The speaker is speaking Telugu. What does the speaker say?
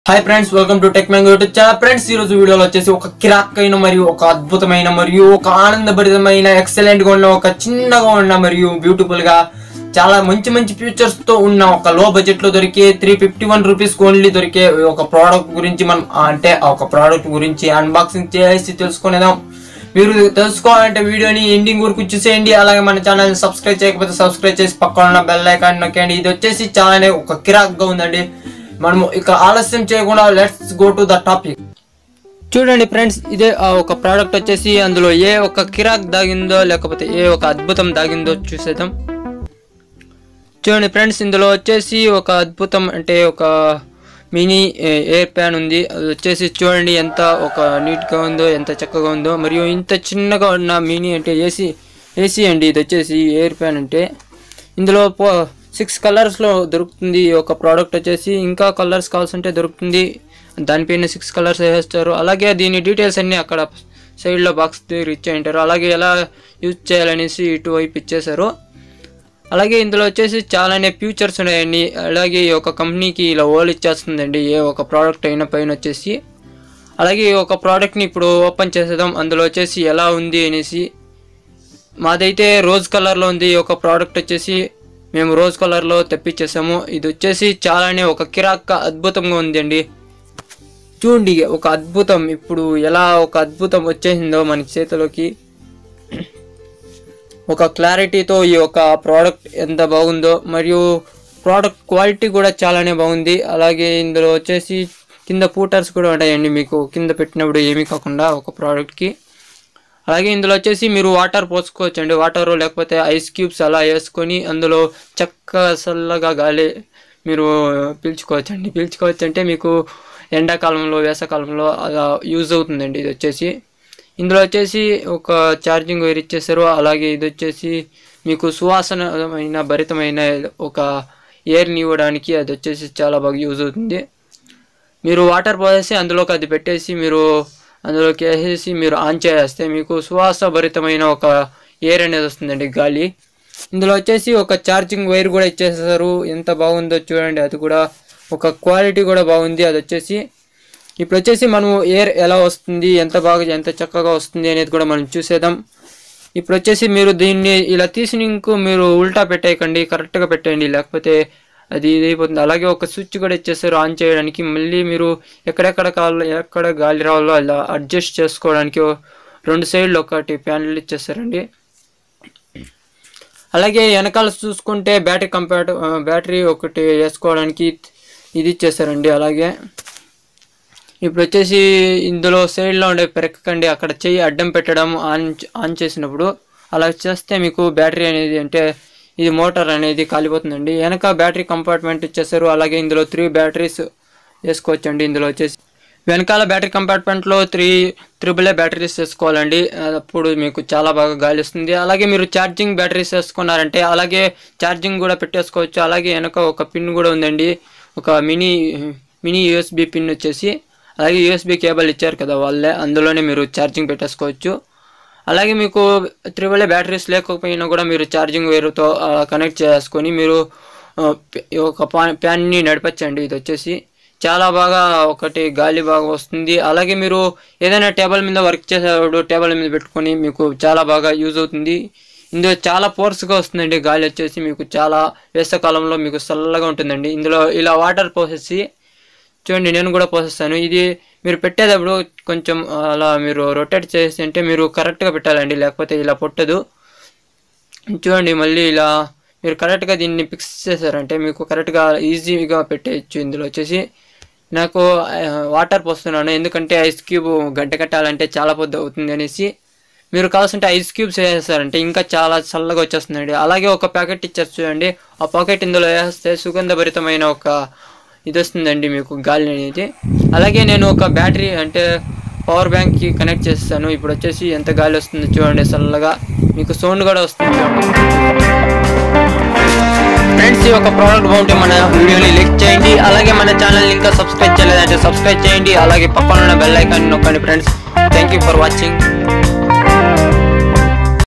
hi friends welcome to tech mango YouTube channel friends ఈ రోజు వీడియోలో వచ్చేసి ఒక కిరాక్ అయిన మరియు ఒక అద్భుతమైన మరియు ఒక ఆనందభరితమైన ఎక్సలెంట్ గా ఉన్న ఒక చిన్నగా ఉన్న మరియు బ్యూటిఫుల్ గా చాలా మంచి మంచి ఫీచర్స్ తో ఉన్న ఒక లో బడ్జెట్ లో దొరికే three fifty one rupees only దొరికే ఒక ప్రోడక్ట్ గురించి మనం ఆ, అంటే ఆ ఒక ప్రోడక్ట్ గురించి అన్బాక్సింగ్ చేసి తెలుసుకునేదాం మీరు తెలుసుకోవాలంటే వీడియోని ఎండింగ్ వరకు చూసేయండి అలాగే మన ఛానల్ సబ్స్క్రైబ్ చేయకపోతే సబ్స్క్రైబ్ చేసి పక్కన ఉన్న బెల్ ఐకాన్ నొక్కండి ఇది వచ్చేసి చాలానే ఒక కిరాక్ గా ఉందండి మనము ఇక ఆలస్యం చేయకుండా let's go to the topic చూడండి ఫ్రెండ్స్ ఇదే ఆ ఒక ప్రోడక్ట్ వచ్చేసి అందులో ఏ ఒక కిరాక్ దాగిందో లేకపోతే ఏ ఒక అద్భుతం దాగిందో చూసేద్దాం చూడండి ఫ్రెండ్స్ ఇందులో వచ్చేసి ఒక అద్భుతం అంటే ఒక మినీ ఎయిర్ ప్యాన్ ఉంది అది వచ్చేసి చూడండి ఎంత ఒక నీట్గా ఉందో ఎంత చక్కగా ఉందో మరియు ఇంత చిన్నగా ఉన్న మినీ అంటే ఏసీ ఏసీ అండి ఇది వచ్చేసి ఎయిర్ ప్యాన్ అంటే ఇందులో పో సిక్స్ కలర్స్లో దొరుకుతుంది ఈ ఒక ప్రోడక్ట్ వచ్చేసి ఇంకా కలర్స్ కావాల్సింటే దొరుకుతుంది దానిపైన సిక్స్ కలర్స్ వేస్తారు అలాగే దీని డీటెయిల్స్ అన్నీ అక్కడ సైడ్లో బాక్స్ దగ్గర ఇచ్చేయంటారు అలాగే ఎలా యూజ్ చేయాలనేసి ఇటువైపు ఇచ్చేశారు అలాగే ఇందులో వచ్చేసి చాలానే ఫ్యూచర్స్ ఉన్నాయండి అలాగే ఈ ఒక కంపెనీకి ఇలా ఓల్ ఇచ్చేస్తుందండి ఏ ఒక ప్రోడక్ట్ అయిన పైన వచ్చేసి అలాగే ఈ ఒక ప్రోడక్ట్ని ఇప్పుడు ఓపెన్ చేసేద్దాం అందులో వచ్చేసి ఎలా ఉంది అనేసి మాదైతే రోజ్ కలర్లో ఉంది ఈ ఒక ప్రోడక్ట్ వచ్చేసి మేము రోజ్ కలర్లో తెప్పించేసాము ఇది వచ్చేసి చాలానే ఒక కిరాక్ అద్భుతంగా ఉందండి చూడండి ఒక అద్భుతం ఇప్పుడు ఎలా ఒక అద్భుతం వచ్చేసిందో మన చేతిలోకి ఒక క్లారిటీతో ఈ యొక్క ప్రోడక్ట్ ఎంత బాగుందో మరియు ప్రోడక్ట్ క్వాలిటీ కూడా చాలానే బాగుంది అలాగే ఇందులో వచ్చేసి కింద పూటర్స్ కూడా ఉంటాయండి మీకు కింద పెట్టినప్పుడు ఏమీ కాకుండా ఒక ప్రోడక్ట్కి అలాగే ఇందులో వచ్చేసి మీరు వాటర్ పోసుకోవచ్చు అండి వాటర్ లేకపోతే ఐస్ క్యూబ్స్ అలా వేసుకొని అందులో చక్క చల్లగా గాలి మీరు పీల్చుకోవచ్చు అండి పీల్చుకోవచ్చు అంటే మీకు ఎండాకాలంలో వేసవకాలంలో అలా యూజ్ అవుతుందండి ఇది వచ్చేసి ఇందులో వచ్చేసి ఒక ఛార్జింగ్ వైర్ ఇచ్చేసారు అలాగే ఇది వచ్చేసి మీకు సువాసనమైన భరితమైన ఒక ఎయిర్ని ఇవ్వడానికి అది వచ్చేసి చాలా బాగా యూజ్ అవుతుంది మీరు వాటర్ పోసేసి అందులోకి అది పెట్టేసి మీరు అందులోకి వేసేసి మీరు ఆన్ చేస్తే మీకు సువాసభరితమైన ఒక ఎయిర్ అనేది వస్తుందండి గాలి ఇందులో వచ్చేసి ఒక ఛార్జింగ్ వైర్ కూడా ఇచ్చేసారు ఎంత బాగుందో చూడండి అది కూడా ఒక క్వాలిటీ కూడా బాగుంది అది వచ్చేసి ఇప్పుడు వచ్చేసి మనం ఎయిర్ ఎలా వస్తుంది ఎంత బాగా ఎంత చక్కగా వస్తుంది అనేది కూడా మనం చూసేద్దాం ఇప్పుడు వచ్చేసి మీరు దీన్ని ఇలా తీసిన ఇంకు మీరు ఉల్టా పెట్టేయకండి కరెక్ట్గా పెట్టేయండి లేకపోతే అది ఇది అయిపోతుంది అలాగే ఒక స్విచ్ కూడా ఇచ్చేసారు ఆన్ చేయడానికి మళ్ళీ మీరు ఎక్కడెక్కడ కావాలో ఎక్కడ గాలి రావాలో అలా అడ్జస్ట్ చేసుకోవడానికి ఓ రెండు సైడ్లు ఒకటి ప్యానెల్ ఇచ్చేసారండి అలాగే వెనకాల చూసుకుంటే బ్యాటరీ కంపార్ట్ బ్యాటరీ ఒకటి వేసుకోవడానికి ఇది ఇచ్చేసారండి అలాగే ఇప్పుడు వచ్చేసి ఇందులో సైడ్లో ఉండే పెరక్కకండి అక్కడ చెయ్యి అడ్డం పెట్టడం ఆన్ ఆన్ చేసినప్పుడు అలా చేస్తే మీకు బ్యాటరీ అనేది అంటే ఇది మోటార్ అనేది కాలిపోతుందండి వెనక బ్యాటరీ కంపార్ట్మెంట్ ఇచ్చేసారు అలాగే ఇందులో త్రీ బ్యాటరీస్ వేసుకోవచ్చండి ఇందులో వచ్చేసి వెనకాల బ్యాటరీ కంపార్ట్మెంట్లో త్రీ త్రిబుల్ ఏ బ్యాటరీస్ వేసుకోవాలండి అప్పుడు మీకు చాలా బాగా గాలి వస్తుంది అలాగే మీరు ఛార్జింగ్ బ్యాటరీస్ వేసుకున్నారంటే అలాగే ఛార్జింగ్ కూడా పెట్టేసుకోవచ్చు అలాగే వెనక ఒక పిన్ కూడా ఉందండి ఒక మినీ మినీ యూఎస్బి పిన్ వచ్చేసి అలాగే యూఎస్బి కేబుల్ ఇచ్చారు కదా వాళ్ళే అందులోనే మీరు ఛార్జింగ్ పెట్టేసుకోవచ్చు అలాగే మీకు త్రిబుల్ ఏ బ్యాటరీస్ లేకపోయినా కూడా మీరు ఛార్జింగ్ వైర్తో కనెక్ట్ చేసుకొని మీరు ఆ, ప- ఈ ఒక పా- ప్యాన్ని నడపచ్చండి ఇది వచ్చేసి చాలా బాగా ఒకటి గాలి బాగా వస్తుంది అలాగే మీరు ఏదైనా టేబుల్ మీద వర్క్ చేసేవాడు టేబుల్ మీద పెట్టుకొని మీకు చాలా బాగా యూజ్ అవుతుంది ఇందులో చాలా ఫోర్స్గా వస్తుందండి గాలి వచ్చేసి మీకు చాలా వేసవకాలంలో మీకు చల్లగా ఉంటుందండి ఇందులో ఇలా వాటర్ పోసేసి చూడండి నేను కూడా పోసేస్తాను ఇది మీరు పెట్టేటప్పుడు కొంచెం అలా మీరు రొటేట్ చేసి అంటే మీరు కరెక్ట్గా పెట్టాలండి లేకపోతే ఇలా పొట్టదు చూడండి మళ్ళీ ఇలా మీరు కరెక్ట్గా దీన్ని ఫిక్స్ చేశారంటే మీకు కరెక్ట్గా ఈజీగా పెట్టేయచ్చు ఇందులో వచ్చేసి నాకు ఆ, వాటర్ పోస్తున్నాను ఎందుకంటే ఐస్ క్యూబ్ గడ్డ కట్టాలంటే చాలా పొద్దు అవుతుంది అనేసి మీరు కావాల్సింటే ఐస్ క్యూబ్స్ వేసేస్తారంటే ఇంకా చాలా చల్లగా వచ్చేస్తుందండి అలాగే ఒక ప్యాకెట్ ఇచ్చారు చూడండి ఆ ప్యాకెట్ ఇందులో వేస్తే సుగంధభరితమైన ఒక ఇది వస్తుందండి మీకు గాలి అనేది అలాగే నేను ఒక బ్యాటరీ అంటే పవర్ బ్యాంక్కి కనెక్ట్ చేస్తాను ఇప్పుడు వచ్చేసి ఎంత గాలి వస్తుందో చూడండి చల్లగా మీకు సౌండ్ కూడా వస్తుంది ఫ్రెండ్స్ ఈ యొక్క ప్రోడక్ట్ బాగుంటే మన వీడియోని లైక్ చేయండి అలాగే మన ఛానల్ ఇంకా సబ్స్క్రైబ్ చేయలేదంటే సబ్స్క్రైబ్ చేయండి అలాగే పక్కన ఉన్న బెల్ ఐకాన్ నొక్కండి friends thank you for watching